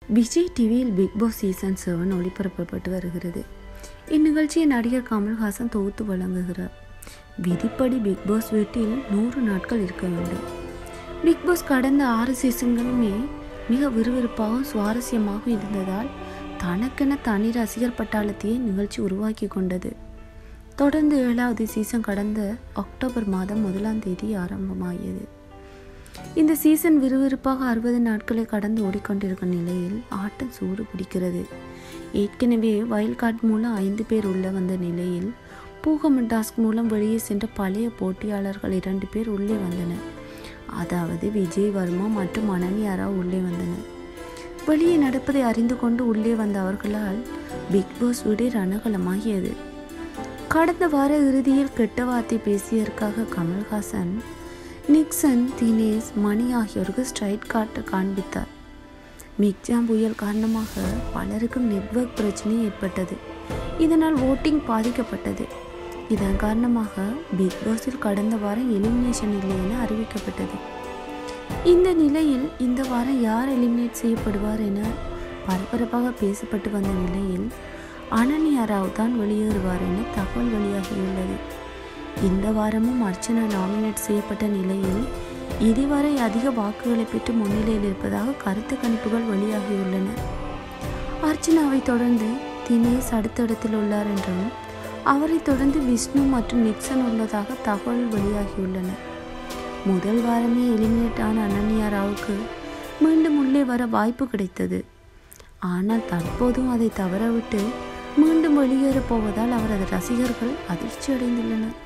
விஜய் டிவியில் Bigg Boss season seven ஒளிபரப்பப்பட்டு வருகிறது இந்நிகழ்ச்சியை நடிகர் கமல்ஹாசன் தொகுத்து வழங்குகிறார் விதிப்படி பிக் பாஸ் வீட்டில் நூறு நாட்கள் இருக்க வேண்டும் பிக் பாஸ் கடந்த ஆறு சீசன்களுமே மிக விறுவிறுப்பாகவும் சுவாரஸ்யமாகவும் இருந்ததால் தனக்கென தனி ரசிகர் பட்டாளத்தையே நிகழ்ச்சி உருவாக்கி கொண்டது தொடர்ந்து ஏழாவது சீசன் கடந்த அக்டோபர் மாதம் முதலாம் தேதி ஆரம்பமாகியது இந்த சீசன் விறுவிறுப்பாக அறுபது நாட்களை கடந்து ஓடிக்கொண்டிருக்கும் நிலையில் ஆட்டம் சூடு பிடிக்கிறது ஏற்கனவே வயல் கார்டு மூலம் ஐந்து பேர் உள்ள வந்த நிலையில் பூகம டாஸ்க் மூலம் வெளியே சென்ற பழைய போட்டியாளர்கள் இரண்டு பேர் உள்ளே வந்தனர் அதாவது விஜய் வர்மா மற்றும் அனன்யாரா உள்ளே வந்தனர் வெளியே நடப்பதை அறிந்து கொண்டு உள்ளே வந்த அவர்களால் பிக் பாஸ் வீடு ரணகலமாகியது கடந்த வார இறுதியில் கெட்ட வார்த்தை பேசியதற்காக கமல்ஹாசன் நிக்சன் தினேஷ் மணி ஆகியோருக்கு ஸ்ட்ரைட் காட்ட காண்பித்தார் மிக்ஜாம் புயல் காரணமாக பலருக்கும் நெட்வொர்க் பிரச்சனை ஏற்பட்டது இதனால் ஓட்டிங் பாதிக்கப்பட்டது இதன் காரணமாக பிக் பாஸில் கடந்த வாரம் எலிமினேஷன் இல்லை என அறிவிக்கப்பட்டது இந்த நிலையில் இந்த வாரம் யார் எலிமினேட் செய்யப்படுவார் என பரபரப்பாக பேசப்பட்டு வந்த நிலையில் அனன்யா ராவ் தான் வெளியேறுவார் என தகவல் வெளியாகியுள்ளது இந்த வாரமும் அர்ச்சனா நாமினேட் செய்யப்பட்ட நிலையில் இதுவரை அதிக வாக்குகளை பெற்று முன்னிலையில் இருப்பதாக கருத்து கணிப்புகள் வெளியாகியுள்ளன அர்ச்சனாவை தொடர்ந்து தினேஷ் அடுத்த இடத்தில் உள்ளார் என்றும் அவரை தொடர்ந்து விஷ்ணு மற்றும் நிக்சன் உள்ளதாக தகவல் வெளியாகியுள்ளன முதல் வாரமே எலிமினேட் ஆன அனன்யா ராவுக்கு மீண்டும் உள்ளே வர வாய்ப்பு கிடைத்தது ஆனால் தற்போதும் அதை தவறவிட்டு மீண்டும் வெளியேறப் போவதால் அவரது ரசிகர்கள் அதிர்ச்சி அடைந்துள்ளனர்